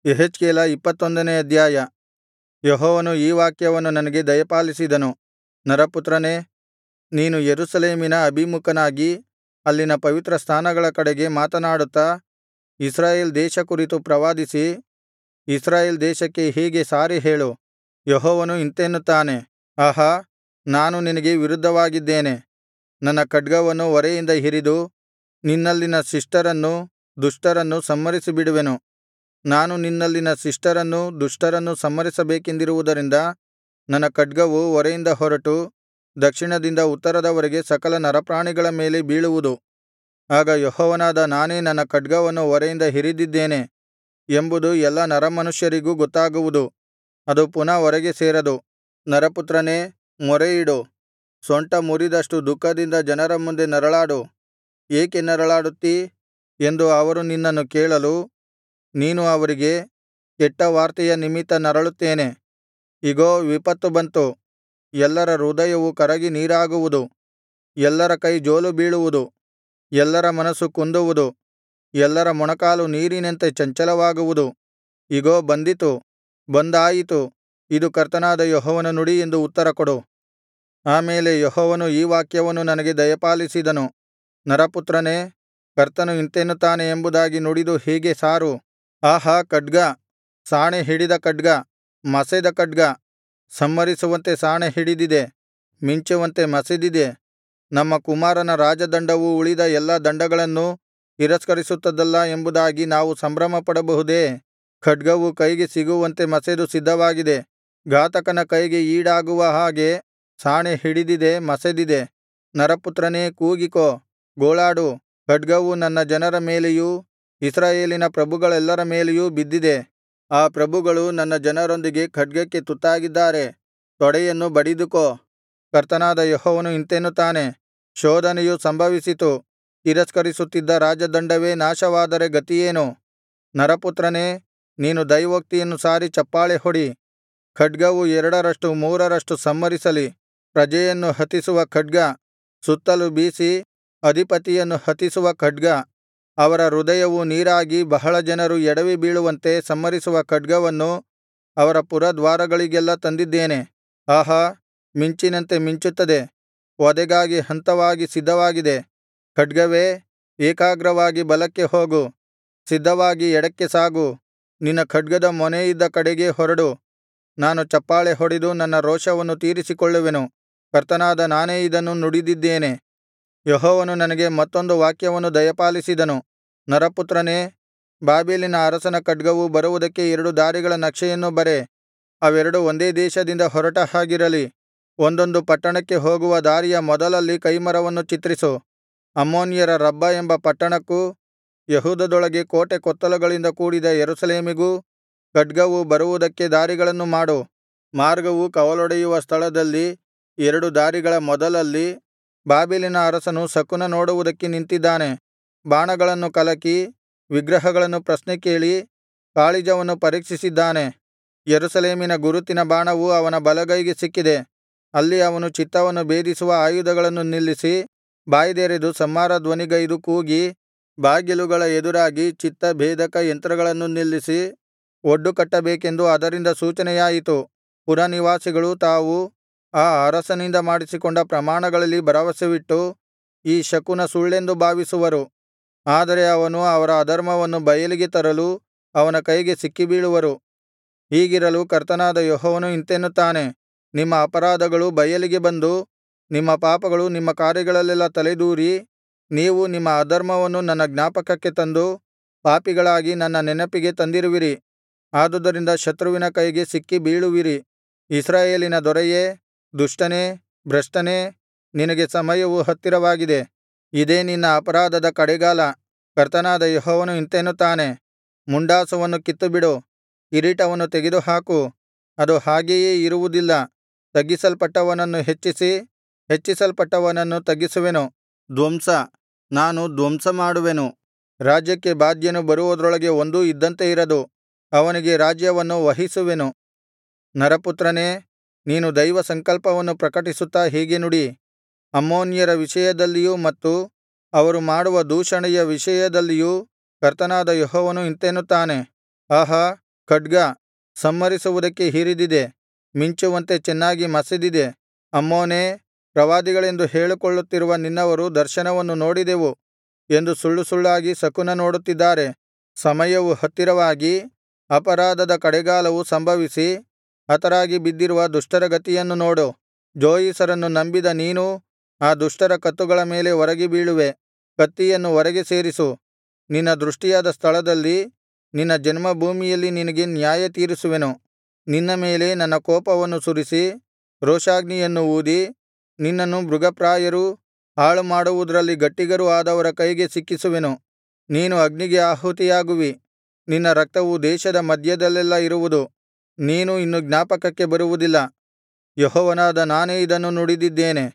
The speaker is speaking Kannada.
ಯೆಹೆಜ್ಕೇಲ ಇಪ್ಪತ್ತೊಂದನೇ ಅಧ್ಯಾಯ ಯೆಹೋವನು ಈ ವಾಕ್ಯವನ್ನು ನನಗೆ ದಯಪಾಲಿಸಿದನು ನರಪುತ್ರನೇ ನೀನು ಯೆರೂಸಲೇಮಿನ ಅಭಿಮುಖನಾಗಿ ಅಲ್ಲಿನ ಪವಿತ್ರಸ್ಥಾನಗಳ ಕಡೆಗೆ ಮಾತನಾಡುತ್ತಾ ಇಸ್ರಾಯೇಲ್ ದೇಶ ಕುರಿತು ಪ್ರವಾದಿಸಿ ಇಸ್ರಾಯೇಲ್ ದೇಶಕ್ಕೆ ಹೀಗೆ ಸಾರಿ ಹೇಳು ಯೆಹೋವನು ಇಂತೆನ್ನುತ್ತಾನೆ ಆಹಾ ನಾನು ನಿನಗೆ ವಿರುದ್ಧವಾಗಿದ್ದೇನೆ ನನ್ನ ಖಡ್ಗವನ್ನು ಒರೆಯಿಂದ ಹಿರಿದು ನಿನ್ನಲ್ಲಿನ ಶಿಷ್ಟರನ್ನೂ ದುಷ್ಟರನ್ನೂ ಸಂಹರಿಸಿಬಿಡುವೆನು ನಾನು ನಿನ್ನಲ್ಲಿನ ಶಿಷ್ಟರನ್ನೂ ದುಷ್ಟರನ್ನೂ ಸಂಹರಿಸಬೇಕೆಂದಿರುವುದರಿಂದ ನನ್ನ ಖಡ್ಗವು ಒರೆಯಿಂದ ಹೊರಟು ದಕ್ಷಿಣದಿಂದ ಉತ್ತರದವರೆಗೆ ಸಕಲ ನರಪ್ರಾಣಿಗಳ ಮೇಲೆ ಬೀಳುವುದು ಆಗ ಯೆಹೋವನಾದ ನಾನೇ ನನ್ನ ಖಡ್ಗವನ್ನು ಒರೆಯಿಂದ ಹಿರಿದಿದ್ದೇನೆ ಎಂಬುದು ಎಲ್ಲಾ ನರಮನುಷ್ಯರಿಗೂ ಗೊತ್ತಾಗುವುದು ಅದು ಪುನಃ ಒರೆಗೆ ಸೇರದು ನರಪುತ್ರನೇ ಮೊರೆಯಿಡು ಸೊಂಟ ಮುರಿದಷ್ಟು ದುಃಖದಿಂದ ಜನರ ಮುಂದೆ ನರಳಾಡು ಏಕೆ ನರಳಾಡುತ್ತೀ ಎಂದು ಅವರು ನಿನ್ನನ್ನು ಕೇಳಲು ನೀನು ಅವರಿಗೆ ಕೆಟ್ಟ ವಾರ್ತೆಯ ನಿಮಿತ್ತ ನರಳುತ್ತೇನೆ ಇಗೋ ವಿಪತ್ತು ಬಂತು ಎಲ್ಲರ ಹೃದಯವು ಕರಗಿ ನೀರಾಗುವುದು ಎಲ್ಲರ ಕೈ ಜೋಲು ಬೀಳುವುದು ಎಲ್ಲರ ಮನಸ್ಸು ಕುಂದುವುದು ಎಲ್ಲರ ಮೊಣಕಾಲು ನೀರಿನಂತೆ ಚಂಚಲವಾಗುವುದು ಇಗೋ ಬಂದಿತು ಬಂದಾಯಿತು ಇದು ಕರ್ತನಾದ ಯೆಹೋವನ ನುಡಿ ಎಂದು ಉತ್ತರಕೊಡು ಆ ಮೇಲೆ ಯೆಹೋವನು ಈ ವಾಕ್ಯವನ್ನು ನನಗೆ ದಯಪಾಲಿಸಿದನು ನರಪುತ್ರನೇ ಕರ್ತನು ಇಂತೆನ್ನುತ್ತಾನೆ ಎಂಬುದಾಗಿ ನುಡಿದು ಹೀಗೆ ಸಾರು ಆಹಾ ಖಡ್ಗ ಸಾಣೆ ಹಿಡಿದ ಖಡ್ಗ ಮಸೆದ ಖಡ್ಗ ಸಂಹರಿಸುವಂತೆ ಸಾಣೆ ಹಿಡಿದಿದೆ ಮಿಂಚುವಂತೆ ಮಸೆದಿದೆ ನಮ್ಮ ಕುಮಾರನ ರಾಜದಂಡವು ಉಳಿದ ಎಲ್ಲಾ ದಂಡಗಳನ್ನೂ ತಿರಸ್ಕರಿಸುತ್ತದಲ್ಲಾ ಎಂಬುದಾಗಿ ನಾವು ಸಂಭ್ರಮಪಡಬಹುದೇ ಖಡ್ಗವು ಕೈಗೆ ಸಿಗುವಂತೆ ಮಸೆದು ಸಿದ್ಧವಾಗಿದೆ ಘಾತಕನ ಕೈಗೆ ಈಡಾಗುವ ಹಾಗೆ ಸಾಣೆ ಹಿಡಿದಿದೆ ಮಸೆದಿದೆ ನರಪುತ್ರನೇ ಕೂಗಿಕೋ ಗೋಳಾಡು ಖಡ್ಗವು ನನ್ನ ಜನರ ಮೇಲೆಯೂ ಇಸ್ರಾಯೇಲಿನ ಪ್ರಭುಗಳೆಲ್ಲರ ಮೇಲೆಯೂ ಬಿದ್ದಿದೆ ಆ ಪ್ರಭುಗಳು ನನ್ನ ಜನರೊಂದಿಗೆ ಖಡ್ಗಕ್ಕೆ ತುತ್ತಾಗಿದ್ದಾರೆ ತೊಡೆಯನ್ನು ಬಡಿದುಕೋ ಕರ್ತನಾದ ಯೆಹೋವನು ಇಂತೆನ್ನುತ್ತಾನೆ ಶೋಧನೆಯು ಸಂಭವಿಸಿತು ತಿರಸ್ಕರಿಸುತ್ತಿದ್ದ ರಾಜದಂಡವೇ ನಾಶವಾದರೆ ಗತಿಯೇನು ನರಪುತ್ರನೇ ನೀನು ದೈವೋಕ್ತಿಯನ್ನು ಸಾರಿ ಚಪ್ಪಾಳೆ ಹೊಡಿ ಖಡ್ಗವು ಎರಡರಷ್ಟು ಮೂರರಷ್ಟು ಸಂಹರಿಸಲಿ ಪ್ರಜೆಯನ್ನು ಹತಿಸುವ ಖಡ್ಗ ಸುತ್ತಲು ಬೀಸಿ ಅಧಿಪತಿಯನ್ನು ಹತಿಸುವ ಖಡ್ಗ ಅವರ ಹೃದಯವು ನೀರಾಗಿ ಬಹಳ ಜನರು ಎಡವಿ ಬೀಳುವಂತೆ ಸಂಹರಿಸುವ ಖಡ್ಗವನ್ನು ಅವರ ಪುರದ್ವಾರಗಳಿಗೆಲ್ಲಾ ತಂದಿದ್ದೇನೆ ಆಹಾ ಮಿಂಚಿನಂತೆ ಮಿಂಚುತ್ತದೆ ವಧೆಗಾಗಿ ಹಂತವಾಗಿ ಸಿದ್ಧವಾಗಿದೆ ಖಡ್ಗವೇ ಏಕಾಗ್ರವಾಗಿ ಬಲಕ್ಕೆ ಹೋಗು ಸಿದ್ಧವಾಗಿ ಎಡಕ್ಕೆ ಸಾಗು ನಿನ್ನ ಖಡ್ಗದ ಮೊನೆಯಿದ್ದ ಕಡೆಗೇ ಹೊರಡು ನಾನು ಚಪ್ಪಾಳೆ ಹೊಡೆದು ನನ್ನ ರೋಷವನ್ನು ತೀರಿಸಿಕೊಳ್ಳುವೆನು ಕರ್ತನಾದ ನಾನೇ ಇದನ್ನು ನುಡಿದಿದ್ದೇನೆ ಯೆಹೋವನು ನನಗೆ ಮತ್ತೊಂದು ವಾಕ್ಯವನ್ನು ದಯಪಾಲಿಸಿದನು ನರಪುತ್ರನೇ ಬಾಬೆಲಿನ ಅರಸನ ಖಡ್ಗವು ಬರುವುದಕ್ಕೆ ಎರಡು ದಾರಿಗಳ ನಕ್ಷೆಯನ್ನು ಬರೆ ಅವೆರಡು ಒಂದೇ ದೇಶದಿಂದ ಹೊರಟ ಹಾಗಿರಲಿ ಒಂದೊಂದು ಪಟ್ಟಣಕ್ಕೆ ಹೋಗುವ ದಾರಿಯ ಮೊದಲಲ್ಲಿ ಕೈಮರವನ್ನು ಚಿತ್ರಿಸು ಅಮ್ಮೋನ್ಯರ ರಬ್ಬ ಎಂಬ ಪಟ್ಟಣಕ್ಕೂ ಯೆಹೂದದೊಳಗೆ ಕೋಟೆ ಕೊತ್ತಲಗಳಿಂದ ಕೂಡಿದ ಯೆರೂಸಲೇಮಿಗೂ ಖಡ್ಗವು ಬರುವುದಕ್ಕೆ ದಾರಿಗಳನ್ನು ಮಾಡು ಮಾರ್ಗವು ಕವಲೊಡೆಯುವ ಸ್ಥಳದಲ್ಲಿ ಎರಡು ದಾರಿಗಳ ಮೊದಲಲ್ಲಿ ಬಾಬೆಲಿನ ಅರಸನು ಶಕುನ ನೋಡುವುದಕ್ಕೆ ನಿಂತಿದ್ದಾನೆ ಬಾಣಗಳನ್ನು ಕಲಕಿ ವಿಗ್ರಹಗಳನ್ನು ಪ್ರಶ್ನೆ ಕೇಳಿ ಕಾಳಿಜವನ್ನು ಪರೀಕ್ಷಿಸಿದ್ದಾನೆ ಯೆರೂಸಲೇಮಿನ ಗುರುತಿನ ಬಾಣವು ಅವನ ಬಲಗೈಗೆ ಸಿಕ್ಕಿದೆ ಅಲ್ಲಿ ಅವನು ಚಿತ್ತವನ್ನು ಭೇದಿಸುವ ಆಯುಧಗಳನ್ನು ನಿಲ್ಲಿಸಿ ಬಾಯಿದೆರೆದು ಸಂಹಾರ ಧ್ವನಿಗೈದು ಕೂಗಿ ಬಾಗಿಲುಗಳ ಎದುರಾಗಿ ಚಿತ್ತ ಭೇದಕ ಯಂತ್ರಗಳನ್ನು ನಿಲ್ಲಿಸಿ ಒಡ್ಡು ಕಟ್ಟಬೇಕೆಂದು ಅದರಿಂದ ಸೂಚನೆಯಾಯಿತು ಪುರನಿವಾಸಿಗಳು ತಾವು ಆ ಅರಸನಿಂದ ಮಾಡಿಸಿಕೊಂಡ ಪ್ರಮಾಣಗಳಲ್ಲಿ ಭರವಸವಿಟ್ಟು ಈ ಶಕುನ ಸುಳ್ಳೆಂದು ಭಾವಿಸುವರು ಆದರೆ ಅವನು ಅವರ ಅಧರ್ಮವನ್ನು ಬಯಲಿಗೆ ತರಲು ಅವನ ಕೈಗೆ ಸಿಕ್ಕಿಬೀಳುವರು ಹೀಗಿರಲು ಕರ್ತನಾದ ಯೆಹೋವನು ಇಂತೆನ್ನುತ್ತಾನೆ ನಿಮ್ಮ ಅಪರಾಧಗಳು ಬಯಲಿಗೆ ಬಂದು ನಿಮ್ಮ ಪಾಪಗಳು ನಿಮ್ಮ ಕಾರ್ಯಗಳಲ್ಲೆಲ್ಲಾ ತಲೆದೂರಿ ನೀವು ನಿಮ್ಮ ಅಧರ್ಮವನ್ನು ನನ್ನ ಜ್ಞಾಪಕಕ್ಕೆ ತಂದು ಪಾಪಿಗಳಾಗಿ ನನ್ನ ನೆನಪಿಗೆ ತಂದಿರುವಿರಿ ಆದುದರಿಂದ ಶತ್ರುವಿನ ಕೈಗೆ ಸಿಕ್ಕಿ ಬೀಳುವಿರಿ ಇಸ್ರಾಯೇಲಿನ ದೊರೆಯೇ ದುಷ್ಟನೇ ಭ್ರಷ್ಟನೇ ನಿನಗೆ ಸಮಯವು ಹತ್ತಿರವಾಗಿದೆ ಇದೇ ನಿನ್ನ ಅಪರಾಧದ ಕಡೆಗಾಲ ಕರ್ತನಾದ ಯೆಹೋವನು ಇಂತೆನ್ನುತ್ತಾನೆ ಮುಂಡಾಸವನ್ನು ಕಿತ್ತುಬಿಡು ಕಿರೀಟವನ್ನು ತೆಗೆದುಹಾಕು ಅದು ಹಾಗೆಯೇ ಇರುವುದಿಲ್ಲ ತಗ್ಗಿಸಲ್ಪಟ್ಟವನನ್ನು ಹೆಚ್ಚಿಸಿ ಹೆಚ್ಚಿಸಲ್ಪಟ್ಟವನನ್ನು ತಗ್ಗಿಸುವೆನು ಧ್ವಂಸ ನಾನು ಧ್ವಂಸಮಾಡುವೆನು ರಾಜ್ಯಕ್ಕೆ ಬಾಧ್ಯನು ಬರುವುದರೊಳಗೆ ಒಂದೂ ಇದ್ದಂತೆ ಇರದು ಅವನಿಗೆ ರಾಜ್ಯವನ್ನು ವಹಿಸುವೆನು ನರಪುತ್ರನೇ ನೀನು ದೈವ ಸಂಕಲ್ಪವನ್ನು ಪ್ರಕಟಿಸುತ್ತಾ ಹೀಗೆ ನುಡಿ ಅಮ್ಮೋನ್ಯರ ವಿಷಯದಲ್ಲಿಯೂ ಮತ್ತು ಅವರು ಮಾಡುವ ದೂಷಣೆಯ ವಿಷಯದಲ್ಲಿಯೂ ಕರ್ತನಾದ ಯೆಹೋವನು ಇಂತೆನ್ನುತ್ತಾನೆ ಆಹಾ ಖಡ್ಗ ಸಂಹರಿಸುವುದಕ್ಕೆ ಹಿರಿದಿದೆ ಮಿಂಚುವಂತೆ ಚೆನ್ನಾಗಿ ಮಸೆದಿದೆ ಅಮ್ಮೋನೇ ಪ್ರವಾದಿಗಳೆಂದು ಹೇಳಿಕೊಳ್ಳುತ್ತಿರುವ ನಿನ್ನವರು ದರ್ಶನವನ್ನು ನೋಡಿದೆವು ಎಂದು ಸುಳ್ಳು ಸುಳ್ಳಾಗಿ ಶಕುನ ನೋಡುತ್ತಿದ್ದಾರೆ ಸಮಯವು ಹತ್ತಿರವಾಗಿ ಅಪರಾಧದ ಕಡೆಗಾಲವು ಸಂಭವಿಸಿ ಹತರಾಗಿ ಬಿದ್ದಿರುವ ದುಷ್ಟರ ಗತಿಯನ್ನು ನೋಡು ಜೋಯಿಸರನ್ನು ನಂಬಿದ ನೀನೂ ಆ ದುಷ್ಟರ ಕತ್ತುಗಳ ಮೇಲೆ ಒರಗಿ ಬೀಳುವೆ ಕತ್ತಿಯನ್ನು ಒರೆಗೆ ಸೇರಿಸು ನಿನ್ನ ದೃಷ್ಟಿಯಾದ ಸ್ಥಳದಲ್ಲಿ ನಿನ್ನ ಜನ್ಮಭೂಮಿಯಲ್ಲಿ ನಿನಗೆ ನ್ಯಾಯತೀರಿಸುವೆನು ನಿನ್ನ ಮೇಲೆ ನನ್ನ ಕೋಪವನ್ನು ಸುರಿಸಿ ರೋಷಾಗ್ನಿಯನ್ನು ಊದಿ ನಿನ್ನನ್ನು ಮೃಗಪ್ರಾಯರೂ ಹಾಳುಮಾಡುವುದರಲ್ಲಿ ಗಟ್ಟಿಗರೂ ಆದವರ ಕೈಗೆ ಸಿಕ್ಕಿಸುವೆನು ನೀನು ಅಗ್ನಿಗೆ ಆಹುತಿಯಾಗುವಿ ನಿನ್ನ ರಕ್ತವು ದೇಶದ ಮಧ್ಯದಲ್ಲೆಲ್ಲಾ ಇರುವುದು ನೀನು ಇನ್ನು ಜ್ಞಾಪಕಕ್ಕೆ ಬರುವುದಿಲ್ಲ ಯೆಹೋವನಾದ ನಾನೇ ಇದನ್ನು ನುಡಿದಿದ್ದೇನೆ